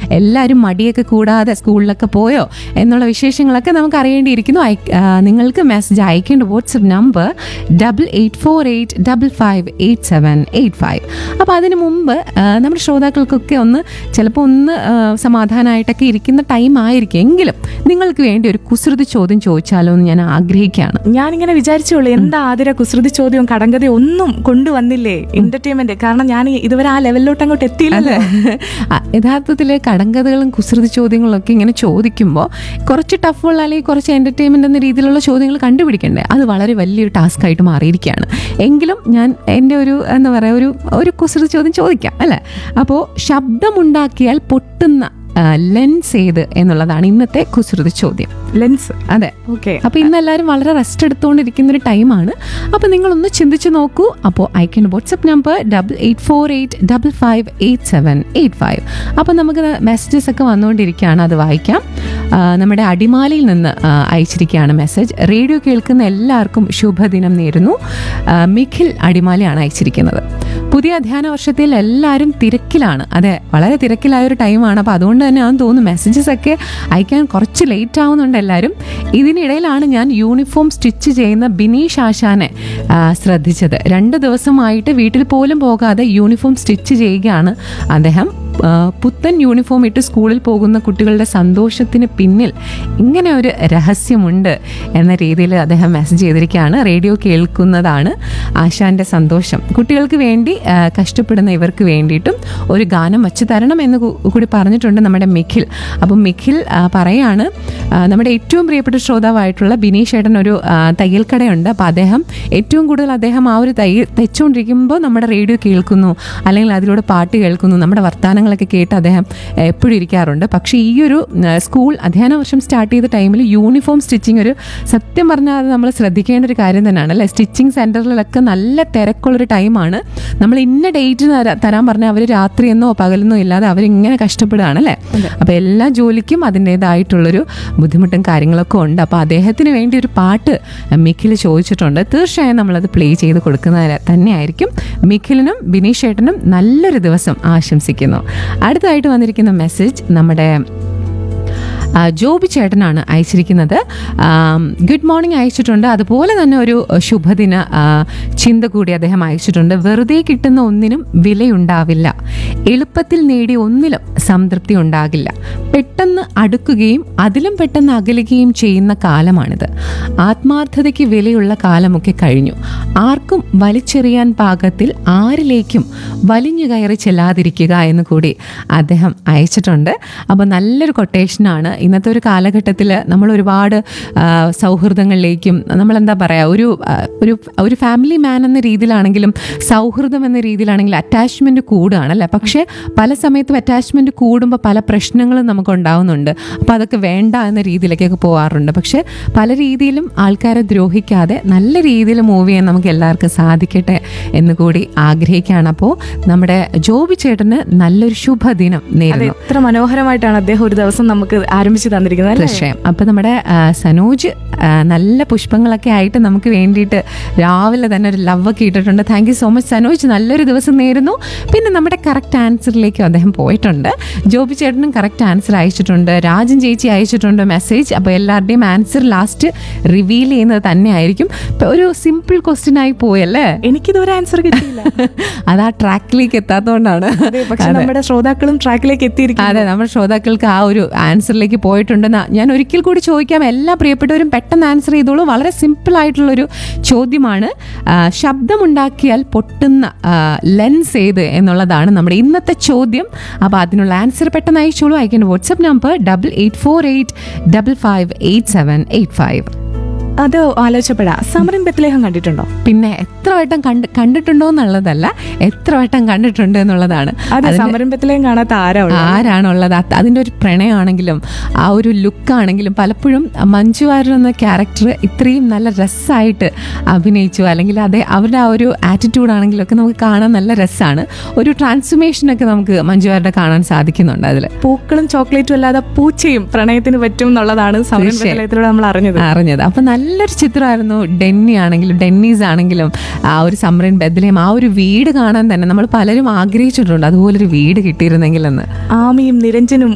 എല്ലാവരും മടിയൊക്കെ കൂടാതെ സ്കൂളിലൊക്കെ പോയോ എന്നുള്ള വിശേഷങ്ങളൊക്കെ നമുക്ക് അറിയേണ്ടിയിരിക്കുന്നു അയക്ക- ആ, നിങ്ങൾക്ക് മെസ്സേജ് അയക്കേണ്ട WhatsApp number double eight four eight double five eight seven eight five അപ്പോൾ അതിന് മുമ്പ് ആ, നമ്മുടെ ശ്രോതാക്കൾക്കൊക്കെ ഒന്ന് ചിലപ്പോൾ ഒന്ന് ആ, സമാധാനമായിട്ടൊക്കെ ഇരിക്കുന്ന ടൈം ആയിരിക്കും എങ്കിലും നിങ്ങൾക്ക് വേണ്ടി ഒരു കുസൃതി ചോദ്യം ചോദിച്ചാലോ എന്ന് ഞാൻ ആഗ്രഹിക്കുകയാണ് ഞാനിങ്ങനെ വിചാരിച്ചോളൂ എന്താ ആതിര കുസൃതി ചോദ്യവും കടങ്കഥയും ഒന്നും കൊണ്ടുവന്നില്ലേ എന്റർടൈൻമെന്റ് കാരണം ഞാൻ ഇതുവരെ ആ ലെവലിലോട്ട് അങ്ങോട്ട് എത്തിയില്ലല്ലോ യഥാർത്ഥത്തിൽ കടങ്കഥകളും കുസൃതി ചോദ്യങ്ങളും ഒക്കെ ഇങ്ങനെ ചോദിക്കുമ്പോൾ കുറച്ച് ടഫുള്ള അല്ലെങ്കിൽ കുറച്ച് എൻ്റർടൈൻമെൻ്റ് എന്ന രീതിയിലുള്ള ചോദ്യങ്ങൾ കണ്ടുപിടിക്കണ്ടേ അത് വളരെ വലിയൊരു ടാസ്ക് ആയിട്ട് മാറിയിരിക്കുകയാണ് എങ്കിലും ഞാൻ എൻ്റെ ഒരു എന്താ പറയുക ഒരു ഒരു കുസൃതി ചോദ്യം ചോദിക്കാം അല്ലേ അപ്പോൾ ശബ്ദമുണ്ടാക്കിയാൽ പൊട്ടുന്ന ലെൻസ് ഏത് എന്നുള്ളതാണ് ഇന്നത്തെ കുസൃതി ചോദ്യം ലെൻസ് അതെ ഓക്കെ അപ്പോൾ ഇന്ന് എല്ലാവരും വളരെ റെസ്റ്റ് എടുത്തുകൊണ്ടിരിക്കുന്ന ഒരു ടൈമാണ് അപ്പോൾ നിങ്ങളൊന്ന് ചിന്തിച്ച് നോക്കൂ അപ്പോൾ അയക്കേണ്ട WhatsApp number double eight four eight double five eight seven eight five അപ്പോൾ നമുക്ക് മെസ്സേജസ് ഒക്കെ വന്നുകൊണ്ടിരിക്കുകയാണ് അത് വായിക്കാം ആ, നമ്മുടെ അടിമാലിയിൽ നിന്ന് ആ, അയച്ചിരിക്കുകയാണ് മെസ്സേജ് റേഡിയോ കേൾക്കുന്ന എല്ലാവർക്കും ശുഭദിനം നേരുന്നു ആ, മിഖിൽ അടിമാലിയാണ് അയച്ചിരിക്കുന്നത് പുതിയ അധ്യയന വർഷത്തിൽ എല്ലാവരും തിരക്കിലാണ് അതെ വളരെ തിരക്കിലായ ഒരു ടൈമാണ് അപ്പോൾ അതുകൊണ്ട് തന്നെ ആണെന്ന് തോന്നുന്നു മെസ്സേജസ് ഒക്കെ അയക്കാൻ കുറച്ച് ലേറ്റ് ആവുന്നുണ്ട് എല്ലാവരും ഇതിനിടയിലാണ് ഞാൻ യൂണിഫോം സ്റ്റിച്ച് ചെയ്യുന്ന ബിനീഷ് ആശാനെ ആ, ശ്രദ്ധിച്ചത് രണ്ട് ദിവസമായിട്ട് വീട്ടിൽ പോലും പോകാതെ യൂണിഫോം സ്റ്റിച്ച് ചെയ്യുകയാണ് അദ്ദേഹം ആ, പുത്തൻ യൂണിഫോം ഇട്ട് സ്കൂളിൽ പോകുന്ന കുട്ടികളുടെ സന്തോഷത്തിന് പിന്നിൽ ഇങ്ങനെ ഒരു രഹസ്യമുണ്ട് എന്ന രീതിയിൽ അദ്ദേഹം മെസ്സേജ് ചെയ്തിരിക്കുകയാണ് റേഡിയോ കേൾക്കുന്നതാണ് ആശാന്റെ സന്തോഷം കുട്ടികൾക്ക് വേണ്ടി ആ, കഷ്ടപ്പെടുന്ന ഇവർക്ക് വേണ്ടിയിട്ടും ഒരു ഗാനം വച്ചു തരണം എന്ന് കൂ- കൂടി പറഞ്ഞിട്ടുണ്ട് നമ്മുടെ മിഖിൽ അപ്പം മിഖിൽ ആ, പറയാണ് ആ, നമ്മുടെ ഏറ്റവും പ്രിയപ്പെട്ട ശ്രോതാവായിട്ടുള്ള ബിനീഷ് ഏട്ടൻ ഒരു ആ, തയ്യൽ കടയുണ്ട് അപ്പോൾ അദ്ദേഹം ഏറ്റവും കൂടുതൽ അദ്ദേഹം ആ ഒരു തയ്യൽ തെച്ചുകൊണ്ടിരിക്കുമ്പോൾ നമ്മുടെ റേഡിയോ കേൾക്കുന്നു അല്ലെങ്കിൽ അതിലൂടെ പാട്ട് കേൾക്കുന്നു നമ്മുടെ വർത്തമാനങ്ങളൊക്കെ കേട്ട് അദ്ദേഹം എപ്പോഴും ഇരിക്കാറുണ്ട് പക്ഷേ ഈ ഒരു ആ, സ്കൂൾ അധ്യയന വർഷം സ്റ്റാർട്ട് ചെയ്ത ടൈമിൽ യൂണിഫോം സ്റ്റിച്ചിങ് ഒരു സത്യം പറഞ്ഞാൽ അത് നമ്മൾ ശ്രദ്ധിക്കേണ്ട ഒരു കാര്യം തന്നെയാണ് അല്ലേ സ്റ്റിച്ചിങ് സെൻറ്ററിലൊക്കെ നല്ല തിരക്കുള്ളൊരു ടൈമാണ് നമ്മൾ ഇന്ന ഡേറ്റ് തരാൻ പറഞ്ഞാൽ അവർ രാത്രിയെന്നോ പകലെന്നോ ഇല്ലാതെ അവരിങ്ങനെ കഷ്ടപ്പെടുകയാണ് അല്ലേ അപ്പോൾ എല്ലാ ജോലിക്കും അതിൻ്റേതായിട്ടുള്ളൊരു ബുദ്ധിമുട്ടും കാര്യങ്ങളൊക്കെ ഉണ്ട് അപ്പോൾ അദ്ദേഹത്തിന് വേണ്ടി ഒരു പാട്ട് മിഖിൽ ചോദിച്ചിട്ടുണ്ട് തീർച്ചയായും നമ്മളത് പ്ലേ ചെയ്ത് കൊടുക്കുന്നത് തന്നെയായിരിക്കും മിഖിലിനും ബിനീഷ് ഏട്ടനും നല്ലൊരു ദിവസം ആശംസിക്കുന്നു അടുത്തതായിട്ട് വന്നിരിക്കുന്ന മെസ്സേജ് നമ്മുടെ ആ, ജോബി ചേട്ടനാണ് അയച്ചിരിക്കുന്നത് ആം, ഗുഡ് മോർണിംഗ് അയച്ചിട്ടുണ്ട് അതുപോലെ തന്നെ ഒരു ശുഭദിന ആ, ചിന്ത കൂടി അദ്ദേഹം അയച്ചിട്ടുണ്ട് വെറുതെ കിട്ടുന്ന ഒന്നിനും വിലയുണ്ടാവില്ല എളുപ്പത്തിൽ നേടിയ ഒന്നിലും സംതൃപ്തി ഉണ്ടാകില്ല പെട്ടെന്ന് അടുക്കുകയും അതിലും പെട്ടെന്ന് അകലുകയും ചെയ്യുന്ന കാലമാണിത് ആത്മാർത്ഥതയ്ക്ക് വിലയുള്ള കാലമൊക്കെ കഴിഞ്ഞു ആർക്കും വലിച്ചെറിയാൻ പാകത്തിൽ ആരിലേക്കും വലിഞ്ഞു കയറി ചെല്ലാതിരിക്കുക എന്ന് കൂടി അദ്ദേഹം അയച്ചിട്ടുണ്ട് അപ്പോൾ നല്ലൊരു കൊട്ടേഷനാണ് ഇന്നത്തെ ഒരു കാലഘട്ടത്തിൽ നമ്മൾ ഒരുപാട് ആ, സൗഹൃദങ്ങളിലേക്കും നമ്മളെന്താ പറയുക ഒരു ആ, ഒരു ഒരു ഫാമിലി മാൻ എന്ന രീതിയിലാണെങ്കിലും സൗഹൃദം എന്ന രീതിയിലാണെങ്കിലും അറ്റാച്ച്മെൻറ്റ് കൂടുകയാണല്ലേ പക്ഷേ പല സമയത്തും അറ്റാച്ച്മെൻറ്റ് കൂടുമ്പോൾ പല പ്രശ്നങ്ങളും നമുക്ക് ഉണ്ടാവുന്നുണ്ട് അപ്പോൾ അതൊക്കെ വേണ്ട എന്ന രീതിയിലേക്കൊക്കെ പോകാറുണ്ട് പക്ഷേ പല രീതിയിലും ആൾക്കാരെ ദ്രോഹിക്കാതെ നല്ല രീതിയിൽ മൂവ് ചെയ്യാൻ നമുക്ക് എല്ലാവർക്കും സാധിക്കട്ടെ എന്ന് കൂടി ആഗ്രഹിക്കുകയാണ് അപ്പോൾ നമ്മുടെ ജോബി ചേട്ടന് നല്ലൊരു ശുഭദിനം അത് നേരുന്നു എത്ര മനോഹരമായിട്ടാണ് അദ്ദേഹം ഒരു ദിവസം നമുക്ക് ആരംഭിച്ചു തന്നിരിക്കുന്നത് അല്ലേ തീർച്ചയായും അപ്പം നമ്മുടെ ആ, സനോജ് ആ, നല്ല പുഷ്പങ്ങളൊക്കെ ആയിട്ട് നമുക്ക് വേണ്ടിയിട്ട് രാവിലെ തന്നെ ഒരു ലവ് ഒക്കെ ഇട്ടിട്ടുണ്ട് thank you so much Sanoj നല്ലൊരു ദിവസം നേരുന്നു പിന്നെ നമ്മുടെ കറക്റ്റ് ആൻസറിലേക്കും അദ്ദേഹം പോയിട്ടുണ്ട് ജോബി ചേട്ടനും കറക്റ്റ് ആൻസർ അയച്ചിട്ടുണ്ട് രാജൻ ചേച്ചി അയച്ചിട്ടുണ്ട് മെസ്സേജ് അപ്പോൾ എല്ലാവരുടെയും ആൻസർ ലാസ്റ്റ് റിവീൽ ചെയ്യുന്നത് തന്നെ ആയിരിക്കും ഇപ്പൊ ഒരു സിമ്പിൾ ക്വസ്റ്റ്യൻ ആയി പോയല്ലേ എനിക്കിതുവരെ ആൻസർ കിട്ടിയില്ല അത് ആ ട്രാക്കിലേക്ക് എത്താത്തതുകൊണ്ടാണ് അതെ പക്ഷെ നമ്മുടെ ശ്രോതാക്കളും ട്രാക്കിലേക്ക് എത്തിയിരിക്കും അതെ നമ്മുടെ ശ്രോതാക്കൾക്ക് ആ ഒരു ആൻസറിലേക്ക് പോയിട്ടുണ്ടെന്ന് ഞാൻ ഒരിക്കൽ കൂടി ചോദിക്കാം എല്ലാ പ്രിയപ്പെട്ടവരും പെട്ടെന്ന് ആൻസർ ചെയ്തോളൂ വളരെ സിമ്പിൾ ആയിട്ടുള്ളൊരു ചോദ്യമാണ് ആ, ശബ്ദമുണ്ടാക്കിയാൽ പൊട്ടുന്ന ലെൻസ് ഏത് എന്നുള്ളതാണ് നമ്മുടെ ഇന്നത്തെ ചോദ്യം അപ്പോൾ അതിനുള്ള ആൻസർ പെട്ടെന്ന് അയച്ചോളൂ അയക്കേണ്ട WhatsApp number double eight four eight double five eight seven eight five അത് ആലോചിച്ചപ്പോഴാ സമരൻ ബത്ലേഹം കണ്ടിട്ടുണ്ടോ പിന്നെ എത്ര വട്ടം കണ്ട് കണ്ടിട്ടുണ്ടോ എന്നുള്ളതല്ല എത്ര വട്ടം കണ്ടിട്ടുണ്ട് എന്നുള്ളതാണ് അതെ സമരൻ ബത്ലേഹം കാണാത്ത ആരാ ഉള്ളത്? ആരാണുള്ളത് അത് അതിൻ്റെ ഒരു പ്രണയമാണെങ്കിലും ആ ഒരു ലുക്കാണെങ്കിലും പലപ്പോഴും മഞ്ജു വാര്യർ എന്ന ക്യാരക്ടർ ഇത്രയും നല്ല രസമായിട്ട് അഭിനയിച്ചു അല്ലെങ്കിൽ അതേ അവരുടെ ആ ഒരു ആറ്റിറ്റ്യൂഡ് ആണെങ്കിലും ഒക്കെ നമുക്ക് കാണാൻ നല്ല രസമാണ് ഒരു ട്രാൻസ്ഫോർമേഷനൊക്കെ നമുക്ക് മഞ്ജു വാര്യരുടെ കാണാൻ സാധിക്കുന്നുണ്ട് അതിൽ പൂക്കളും ചോക്ലേറ്റും അല്ലാതെ പൂച്ചയും പ്രണയത്തിന് പറ്റും എന്നുള്ളതാണ് സമരൻ തീർച്ചയായും. ബത്ലേഹത്തിലൂടെ നമ്മൾ അറിഞ്ഞത് അറിഞ്ഞത് അപ്പം നല്ലൊരു ചിത്രമായിരുന്നു ഡെന്നി ആണെങ്കിലും ഡെന്നീസ് ആണെങ്കിലും ആ ഒരു സമരൻ ബദലേം ആ ഒരു വീട് കാണാൻ തന്നെ നമ്മൾ പലരും ആഗ്രഹിച്ചിട്ടുണ്ട് അതുപോലൊരു വീട് കിട്ടിയിരുന്നെങ്കിൽ എന്ന് ആമിയും നിരഞ്ജനും